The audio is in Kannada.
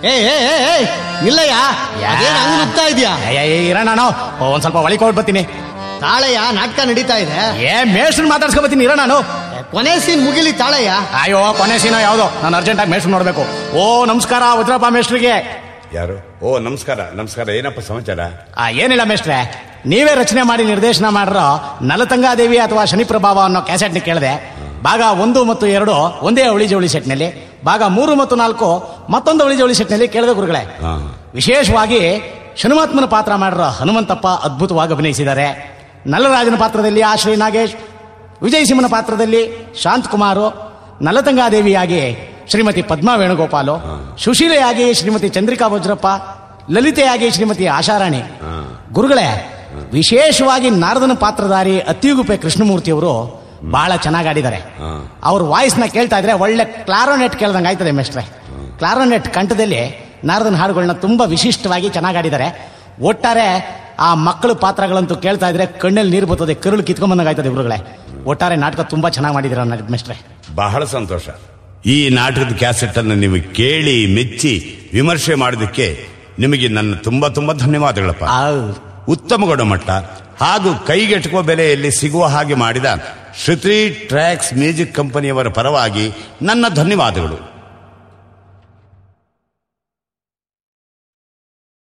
ಏ ಏ ಏ, ಏ ಇಲ್ಲಯ್ಯ ಅದೇನ್ ಹಂಗ್ ನುಗ್ತಾ ಇದೆಯಾ ಇರೋಣ ನಾನು ಒಂದ್ ಸ್ವಲ್ಪ ಒಳಗೆ ಹೋಗಿ ಬರ್ತೀನಿ ತಾಳಯ್ಯ ನಾಟಕ ನಡೀತಾ ಇದೆ ಏ ಮೇಷ್ಟ್ರನ್ ಮಾತಾಡ್ಸ್ಕೊ ಬರ್ತೀನಿ ಇರೋ ನಾನು ಕೊನೆ ಸೀನ್ ಮುಗಿಲಿ ತಾಳಯ್ಯ ಅಯ್ಯೋ ಕೊನೆ ಸೀನ ಯಾವ್ದು ನಾನು ಅರ್ಜೆಂಟಾಗಿ ಮೇಷ್ಟ್ರು ನೋಡ್ಬೇಕು ಓ ನಮಸ್ಕಾರ ವಜ್ರಪ್ಪ ಮೇಷ್ಟ್ರಿಗೆ ಯಾರು ಓ ನಮಸ್ಕಾರ ನಮಸ್ಕಾರ ಏನಪ್ಪ ಸಮಾಚಾರ ಆ ಏನಿಲ್ಲ ಮೇಷ್ಟ್ರೆ ನೀವೇ ರಚನೆ ಮಾಡಿ ನಿರ್ದೇಶನ ಮಾಡಿರೋ ನಲತಂಗಾದೇವಿ ಅಥವಾ ಶನಿ ಪ್ರಭಾವ ಅನ್ನೋ ಕ್ಯಾಸೆಟ್ನ ಕೇಳಿದೆ ಭಾಗ ಒಂದು ಮತ್ತು ಎರಡು ಒಂದೇ ಅವಳಿ ಜವಳಿ ಸೆಟ್ನಲ್ಲಿ ಭಾಗ ಮೂರು ಮತ್ತು ನಾಲ್ಕು ಮತ್ತೊಂದು ಅವಳಿ ಜವಳಿ ಸೆಟ್ನಲ್ಲಿ ಕೇಳಿದೆ ಗುರುಗಳೇ ಹಾ. ವಿಶೇಷವಾಗಿ ಶನುಮಾತ್ಮನ ಪಾತ್ರ ಮಾಡಿರೋ ಹನುಮಂತಪ್ಪ ಅದ್ಭುತವಾಗಿ ಅಭಿನಯಿಸಿದ್ದಾರೆ ನಲ್ಲರಾಜನ ಪಾತ್ರದಲ್ಲಿ ಆ ಶ್ರೀ ನಾಗೇಶ್ ವಿಜಯ್ ಸಿಂಹನ ಪಾತ್ರದಲ್ಲಿ ಶಾಂತ್ ಕುಮಾರು ನಲತಂಗಾದೇವಿಯಾಗಿ ಶ್ರೀಮತಿ ಪದ್ಮಾ ವೇಣುಗೋಪಾಲು ಸುಶೀಲೆಯಾಗಿ ಶ್ರೀಮತಿ ಚಂದ್ರಿಕಾ ವಜ್ರಪ್ಪ ಲಲಿತೆಯಾಗಿ ಶ್ರೀಮತಿ ಆಶಾರಾಣಿ ಗುರುಗಳೇ ವಿಶೇಷವಾಗಿ ನಾರದನ ಪಾತ್ರಧಾರಿ ಅತ್ತಿಗುಪ್ಪೆ ಕೃಷ್ಣಮೂರ್ತಿಯವರು ಬಹಳ ಚೆನ್ನಾಗಿ ಆಡಿದ್ದಾರೆ ಹಾ. ಅವ್ರ ವಾಯ್ಸ್ನ ಕೇಳ್ತಾ ಇದ್ರೆ ಒಳ್ಳೆ ಕ್ಲಾರೋನೆಟ್ ಕೇಳ್ದಂಗೆ ಆಯ್ತದೆ ಮೆಸ್ಟ್ರೆ ಕ್ಲಾರೋನೆಟ್ ಕಂಠದಲ್ಲಿ ನಾರದನ ಹಾಡುಗಳನ್ನ ತುಂಬಾ ವಿಶಿಷ್ಟವಾಗಿ ಚೆನ್ನಾಗಿ ಆಡಿದ್ದಾರೆ ಒಟ್ಟಾರೆ ಆ ಮಕ್ಕಳ ಪಾತ್ರಗಳಂತೂ ಕೇಳ್ತಾ ಇದ್ರೆ ಕಣ್ಣಲ್ಲಿ ನೀರು ಬರ್ತದೆ ಕರುಳು ಕಿತ್ಕೊಂಬಂದಂಗೆ ಆಯ್ತದೆ ಗುರುಗಳೇ ಒಟ್ಟಾರೆ ನಾಟಕ ತುಂಬಾ ಚೆನ್ನಾಗಿ ಮಾಡಿದಿರ ಮೆಸ್ಟ್ರೆ ಬಹಳ ಸಂತೋಷ ಈ ನಾಟಕದ ಕ್ಯಾಸೆಟ್ ಅನ್ನು ನೀವು ಕೇಳಿ ಮೆಚ್ಚಿ ವಿಮರ್ಶೆ ಮಾಡೋದಕ್ಕೆ ನಿಮಗೆ ನನ್ನ ತುಂಬಾ ತುಂಬಾ ಧನ್ಯವಾದಗಳಪ್ಪ ಉತ್ತಮ ಗುಣಮಟ್ಟ ಹಾಗೂ ಕೈಗೆಟುಕುವ ಬೆಲೆಯಲ್ಲಿ ಸಿಗುವ ಹಾಗೆ ಮಾಡಿದ ಶ್ರುತಿ ಟ್ರ್ಯಾಕ್ಸ್ ಮ್ಯೂಸಿಕ್ ಕಂಪನಿಯವರ ಪರವಾಗಿ ನನ್ನ ಧನ್ಯವಾದಗಳು